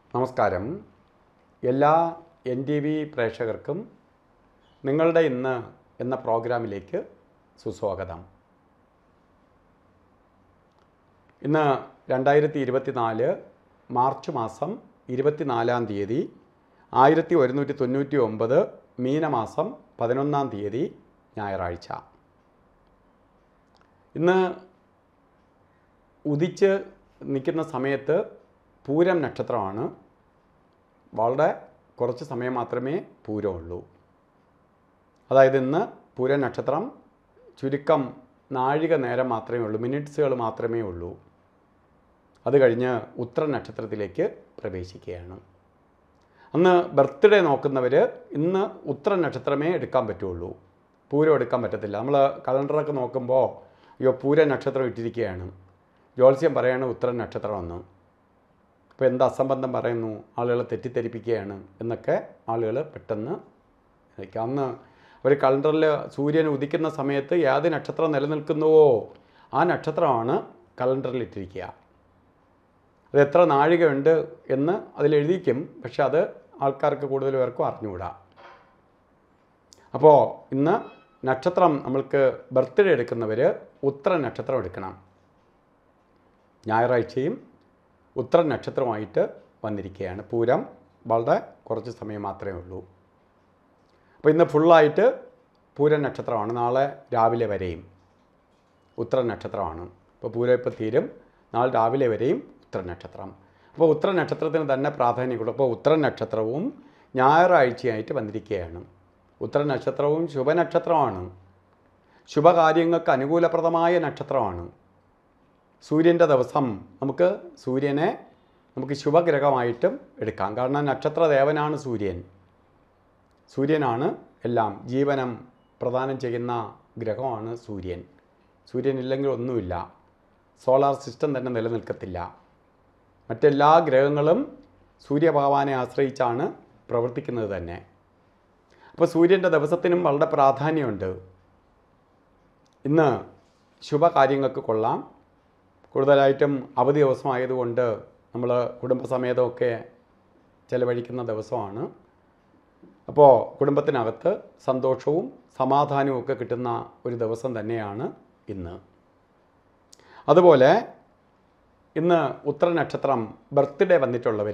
നമസ്കാരം എല്ലാ N T V പ്രേക്ഷകർക്കും നിങ്ങളുടെ ഇന്ന് എന്ന പ്രോഗ്രാമിലേക്ക് സുസ്വാഗതം ഇന്ന് രണ്ടായിരത്തി ഇരുപത്തിനാല് മാർച്ച് മാസം ഇരുപത്തിനാലാം തീയതി ആയിരത്തി ഒരുന്നൂറ്റി തൊണ്ണൂറ്റി ഒമ്പത് മീനമാസം പതിനൊന്നാം തീയതി ഞായറാഴ്ച ഇന്ന് ഉദിച്ച് നിൽക്കുന്ന സമയത്ത് പൂരം നക്ഷത്രമാണ് വളരെ കുറച്ച് സമയം മാത്രമേ പൂരമുള്ളൂ അതായത് ഇന്ന് പൂരം നക്ഷത്രം ചുരുക്കം നാഴിക നേരം മാത്രമേ ഉള്ളൂ മിനിറ്റ്സുകൾ മാത്രമേ ഉള്ളൂ അത് കഴിഞ്ഞ് ഉത്തര നക്ഷത്രത്തിലേക്ക് പ്രവേശിക്കുകയാണ് അന്ന് ബർത്ത്ഡേ നോക്കുന്നവർ ഇന്ന് ഉത്തര നക്ഷത്രമേ എടുക്കാൻ പറ്റുള്ളൂ പൂരം എടുക്കാൻ പറ്റത്തില്ല നമ്മൾ കലണ്ടറൊക്കെ നോക്കുമ്പോൾ അയ്യോ പൂര നക്ഷത്രം ഇട്ടിരിക്കുകയാണ് ജ്യോത്സ്യം പറയാണ് ഉത്തര നക്ഷത്രമെന്ന് അപ്പോൾ എന്ത് അസംബന്ധം പറയുന്നു ആളുകളെ തെറ്റിദ്ധരിപ്പിക്കുകയാണ് എന്നൊക്കെ ആളുകൾ പെട്ടെന്ന് ഇരിക്കും. അന്ന് അവർ കലണ്ടറിൽ സൂര്യൻ ഉദിക്കുന്ന സമയത്ത് ഏത് നക്ഷത്രം നിലനിൽക്കുന്നുവോ ആ നക്ഷത്രമാണ് കലണ്ടറിൽ ഇട്ടിരിക്കുക അത് എത്ര നാഴികയുണ്ട് എന്ന് അതിലെഴുതിക്കും പക്ഷെ അത് ആൾക്കാർക്ക് കൂടുതൽ പേർക്കും അറിഞ്ഞുകൂടാ അപ്പോൾ ഇന്ന് നക്ഷത്രം നമ്മൾക്ക് ബർത്ത്ഡേ എടുക്കുന്നവർ ഉത്തര നക്ഷത്രം എടുക്കണം ഞായറാഴ്ചയും ഉത്തര നക്ഷത്രമായിട്ട് വന്നിരിക്കുകയാണ് പൂരം വളരെ കുറച്ച് സമയം മാത്രമേ ഉള്ളൂ അപ്പോൾ ഇന്ന് ഫുള്ളായിട്ട് പൂര നക്ഷത്രമാണ് നാളെ രാവിലെ വരെയും ഉത്തര നക്ഷത്രമാണ് അപ്പോൾ പൂരം ഇപ്പോൾ തീരും നാളെ രാവിലെ വരെയും ഉത്തര നക്ഷത്രം അപ്പോൾ ഉത്തര നക്ഷത്രത്തിന് തന്നെ പ്രാധാന്യം കൊടുക്കും അപ്പോൾ ഉത്തര നക്ഷത്രവും ഞായറാഴ്ചയായിട്ട് വന്നിരിക്കുകയാണ് ഉത്തര നക്ഷത്രവും ശുഭനക്ഷത്രമാണ് ശുഭകാര്യങ്ങൾക്ക് അനുകൂലപ്രദമായ നക്ഷത്രമാണ് സൂര്യൻ്റെ ദിവസം നമുക്ക് സൂര്യനെ നമുക്ക് ശുഭഗ്രഹമായിട്ടും എടുക്കാം കാരണം നക്ഷത്രദേവനാണ് സൂര്യൻ സൂര്യനാണ് എല്ലാം ജീവനം പ്രദാനം ചെയ്യുന്ന ഗ്രഹമാണ് സൂര്യൻ സൂര്യൻ ഇല്ലെങ്കിൽ ഒന്നുമില്ല സോളാർ സിസ്റ്റം തന്നെ നിലനിൽക്കത്തില്ല മറ്റെല്ലാ ഗ്രഹങ്ങളും സൂര്യഭഗവാനെ ആശ്രയിച്ചാണ് പ്രവർത്തിക്കുന്നത് തന്നെ അപ്പോൾ സൂര്യൻ്റെ ദിവസത്തിനും വളരെ പ്രാധാന്യമുണ്ട് ഇന്ന് ശുഭകാര്യങ്ങൾക്ക് കൊള്ളാം കൂടുതലായിട്ടും അവധി ദിവസമായതുകൊണ്ട് നമ്മൾ കുടുംബസമേതമൊക്കെ ചെലവഴിക്കുന്ന ദിവസമാണ് അപ്പോൾ കുടുംബത്തിനകത്ത് സന്തോഷവും സമാധാനവും ഒക്കെ കിട്ടുന്ന ഒരു ദിവസം തന്നെയാണ് ഇന്ന് അതുപോലെ ഇന്ന് ഉത്തര നക്ഷത്രം ബർത്ത്ഡേ വന്നിട്ടുള്ളവർ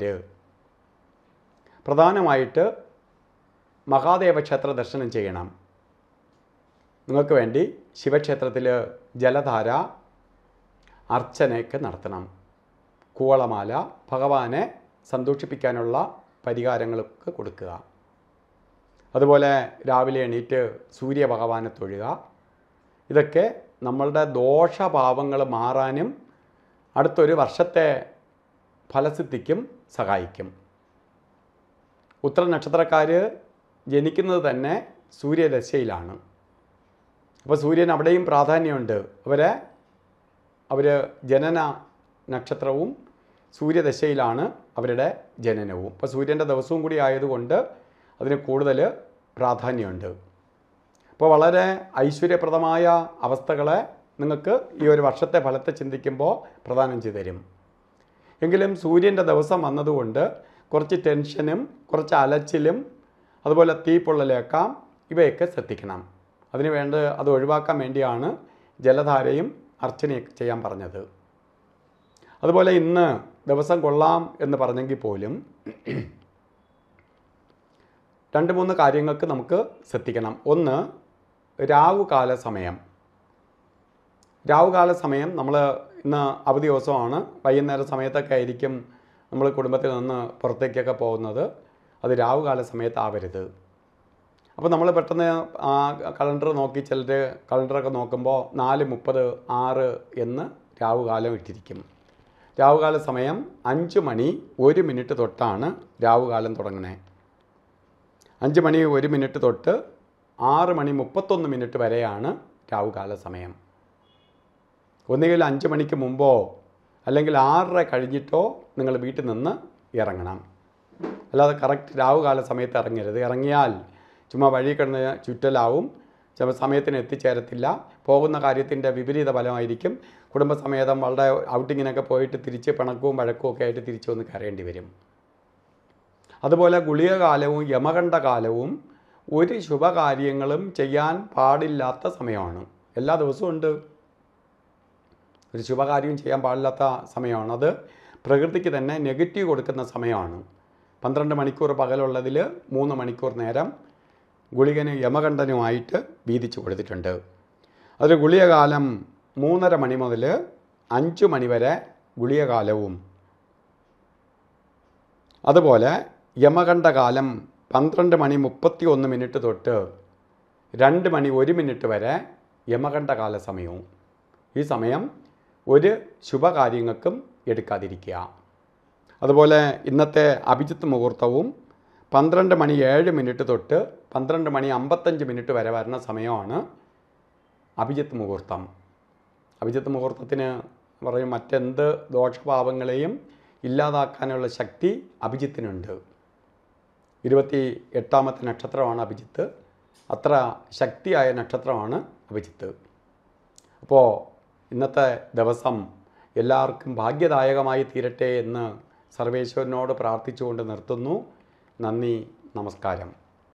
പ്രധാനമായിട്ട് മഹാദേവ ക്ഷേത്ര ദർശനം ചെയ്യണം നിങ്ങൾക്ക് വേണ്ടി ശിവക്ഷേത്രത്തിൽ ജലധാര അർച്ചനയൊക്കെ നടത്തണം കൂവളമാല ഭഗവാനെ സന്തോഷിപ്പിക്കാനുള്ള പരിഹാരങ്ങളൊക്കെ കൊടുക്കുക അതുപോലെ രാവിലെ എണീറ്റ് സൂര്യഭഗവാനെ തൊഴുക ഇതൊക്കെ നമ്മളുടെ ദോഷഭാവങ്ങൾ മാറാനും അടുത്തൊരു വർഷത്തെ ഫലസിദ്ധിക്കും സഹായിക്കും ഉത്തര നക്ഷത്രക്കാർ ജനിക്കുന്നത് തന്നെ സൂര്യദശയിലാണ് അപ്പോൾ സൂര്യൻ അവിടെയും പ്രാധാന്യമുണ്ട് അവരെ അവർ ജനന നക്ഷത്രവും സൂര്യദശയിലാണ് അവരുടെ ജനനവും അപ്പോൾ സൂര്യൻ്റെ ദിവസവും കൂടി ആയതുകൊണ്ട് അതിന് കൂടുതൽ പ്രാധാന്യമുണ്ട് അപ്പോൾ വളരെ ഐശ്വര്യപ്രദമായ അവസ്ഥകളെ നിങ്ങൾക്ക് ഈ ഒരു വർഷത്തെ ഫലത്തെ ചിന്തിക്കുമ്പോൾ പ്രദാനം ചെയ്തു തരും എങ്കിലും സൂര്യൻ്റെ ദിവസം വന്നതുകൊണ്ട് കുറച്ച് ടെൻഷനും കുറച്ച് അലച്ചിലും അതുപോലെ തീപ്പൊള്ളലേക്കാം ഇവയൊക്കെ ശ്രദ്ധിക്കണം അതിന് വേണ്ട അത് ഒഴിവാക്കാൻ വേണ്ടിയാണ് ജലധാരയും അർച്ചനയൊക്കെ ചെയ്യാൻ പറഞ്ഞത് അതുപോലെ ഇന്ന് ദിവസം കൊള്ളാം എന്ന് പറഞ്ഞെങ്കിൽ പോലും രണ്ട് മൂന്ന് കാര്യങ്ങൾക്ക് നമുക്ക് ശ്രദ്ധിക്കണം ഒന്ന് രാവുകാല സമയം രാവുകാല സമയം നമ്മൾ ഇന്ന് അവധി ദിവസമാണ് വൈകുന്നേര സമയത്തൊക്കെ ആയിരിക്കും നമ്മൾ കുടുംബത്തിൽ നിന്ന് പുറത്തേക്കൊക്കെ പോകുന്നത് അത് രാവുകാല സമയത്താവരുത് അപ്പോൾ നമ്മൾ പെട്ടെന്ന് ആ കലണ്ടർ നോക്കി ചിലർ കലണ്ടറൊക്കെ നോക്കുമ്പോൾ നാല് മുപ്പത് ആറ് എന്ന് രാവുകാലം ഇട്ടിരിക്കും രാവുകാല സമയം അഞ്ച് മണി ഒരു മിനിറ്റ് തൊട്ടാണ് രാവുകാലം തുടങ്ങണേ അഞ്ച് മണി ഒരു മിനിറ്റ് തൊട്ട് ആറ് മണി മുപ്പത്തൊന്ന് മിനിറ്റ് വരെയാണ് രാവുകാല സമയം ഒന്നുകിൽ അഞ്ച് മണിക്ക് മുമ്പോ അല്ലെങ്കിൽ ആറര കഴിഞ്ഞിട്ടോ നിങ്ങൾ വീട്ടിൽ നിന്ന് ഇറങ്ങണം അല്ലാതെ കറക്റ്റ് രാവുകാല സമയത്ത് ഇറങ്ങരുത് ഇറങ്ങിയാൽ ചുമ്മാ വഴി കിടന്ന് ചുറ്റലാവും ചില സമയത്തിന് എത്തിച്ചേരത്തില്ല പോകുന്ന കാര്യത്തിൻ്റെ വിപരീത ഫലമായിരിക്കും കുടുംബസമേതം വളരെ ഔട്ടിങ്ങിനൊക്കെ പോയിട്ട് തിരിച്ച് പിണക്കവും വഴക്കവും ഒക്കെ ആയിട്ട് തിരിച്ചു വന്ന് കരയേണ്ടി വരും അതുപോലെ ഗുളികകാലവും യമകണ്ഠകാലവും ഒരു ശുഭകാര്യങ്ങളും ചെയ്യാൻ പാടില്ലാത്ത സമയമാണ് എല്ലാ ദിവസവും ഉണ്ട് ഒരു ശുഭകാര്യവും ചെയ്യാൻ പാടില്ലാത്ത സമയമാണ് അത് പ്രകൃതിക്ക് തന്നെ നെഗറ്റീവ് കൊടുക്കുന്ന സമയമാണ് പന്ത്രണ്ട് മണിക്കൂർ പകലുള്ളതിൽ മൂന്ന് മണിക്കൂർ നേരം ഗുളികന് യമകണ്ഠനുമായിട്ട് വീതിച്ചു കൊടുത്തിട്ടുണ്ട് അതിൽ ഗുളികകാലം മൂന്നര മണി മുതൽ അഞ്ച് മണി വരെ ഗുളികകാലവും അതുപോലെ യമകണ്ഠകാലം പന്ത്രണ്ട് മണി മുപ്പത്തി ഒന്ന് മിനിറ്റ് തൊട്ട് രണ്ട് മണി ഒരു മിനിറ്റ് വരെ യമകണ്ഠകാല സമയവും ഈ സമയം ഒരു ശുഭകാര്യങ്ങൾക്കും എടുക്കാതിരിക്കുക അതുപോലെ ഇന്നത്തെ അഭിജിത്ത് മുഹൂർത്തവും പന്ത്രണ്ട് മണി ഏഴ് മിനിറ്റ് തൊട്ട് പന്ത്രണ്ട് മണി അമ്പത്തഞ്ച് മിനിറ്റ് വരെ വരുന്ന സമയമാണ് അഭിജിത്ത് മുഹൂർത്തം അഭിജിത്ത് മുഹൂർത്തത്തിന് പറയും മറ്റെന്ത് ദോഷഭാവങ്ങളെയും ഇല്ലാതാക്കാനുള്ള ശക്തി അഭിജിത്തിനുണ്ട് ഇരുപത്തി എട്ടാമത്തെ നക്ഷത്രമാണ് അഭിജിത്ത് അത്ര ശക്തിയായ നക്ഷത്രമാണ് അഭിജിത്ത് അപ്പോൾ ഇന്നത്തെ ദിവസം എല്ലാവർക്കും ഭാഗ്യദായകമായി തീരട്ടെ എന്ന് സർവേശ്വരനോട് പ്രാർത്ഥിച്ചുകൊണ്ട് നിർത്തുന്നു നന്ദി നമസ്കാരം